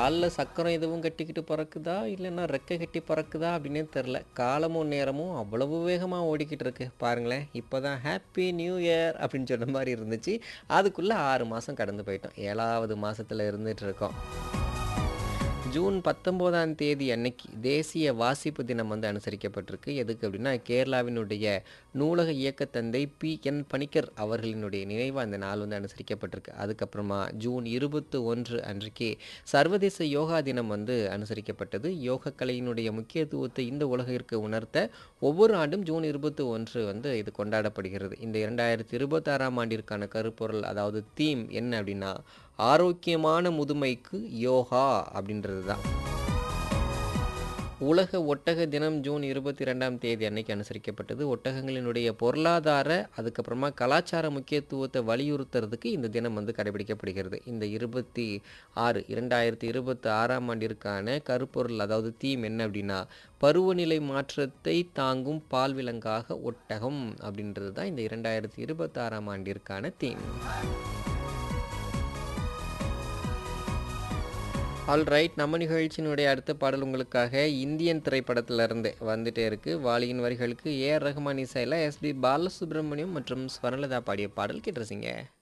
காலில் சக்கரம் எதுவும் கட்டிக்கிட்டு பறக்குதா இல்லைன்னா ரெக்கை கட்டி பறக்குதா அப்படின்னே தெரில காலமும் நேரமும் அவ்வளவு வேகமாக ஓடிக்கிட்டு இருக்கு பாருங்களேன் இப்போ தான் ஹாப்பி நியூ இயர் அப்படின்னு சொன்ன மாதிரி இருந்துச்சு அதுக்குள்ளே ஆறு மாதம் கடந்து போயிட்டோம் ஏழாவது மாதத்தில் இருந்துட்டு இருக்கோம் ஜூன் பத்தொம்போதாம் தேதி அன்னைக்கு தேசிய வாசிப்பு தினம் வந்து அனுசரிக்கப்பட்டிருக்கு எதுக்கு அப்படின்னா கேரளாவினுடைய நூலக இயக்கத்தந்தை பி என் பணிக்கர் அவர்களினுடைய நினைவாக அந்த நாள் வந்து அனுசரிக்கப்பட்டிருக்கு அதுக்கப்புறமா ஜூன் இருபத்து ஒன்று அன்றைக்கு சர்வதேச யோகா தினம் வந்து அனுசரிக்கப்பட்டது யோக கலையினுடைய முக்கியத்துவத்தை இந்த உலகிற்கு உணர்த்த ஒவ்வொரு ஆண்டும் ஜூன் இருபத்தி ஒன்று வந்து இது கொண்டாடப்படுகிறது இந்த இரண்டாயிரத்தி இருபத்தாறாம் ஆண்டிற்கான கருப்பொருள் அதாவது தீம் என்ன அப்படின்னா ஆரோக்கியமான முதுமைக்கு யோகா அப்படின்றது தான் உலக ஒட்டக தினம் ஜூன் இருபத்தி ரெண்டாம் தேதி அன்னைக்கு அனுசரிக்கப்பட்டது ஒட்டகங்களினுடைய பொருளாதார அதுக்கப்புறமா கலாச்சார முக்கியத்துவத்தை வலியுறுத்துறதுக்கு இந்த தினம் வந்து கடைபிடிக்கப்படுகிறது இந்த இருபத்தி ஆறு இரண்டாயிரத்தி இருபத்தி ஆறாம் ஆண்டிற்கான கருப்பொருள் அதாவது தீம் என்ன அப்படின்னா பருவநிலை மாற்றத்தை தாங்கும் பால் விலங்காக ஒட்டகம் அப்படின்றது தான் இந்த இரண்டாயிரத்தி இருபத்தாறாம் ஆண்டிற்கான தீம் ஆல் ரைட் நம்ம நிகழ்ச்சியினுடைய அடுத்த பாடல் உங்களுக்காக இந்தியன் திரைப்படத்திலிருந்து வந்துட்டே இருக்கு வாலியின் வரிகளுக்கு ஏஆர் ரஹ்மான் இசையில் எஸ்பி பாலசுப்ரமணியம் மற்றும் ஸ்வர்ணலதா பாடிய பாடல் கேட்டிருந்தீங்க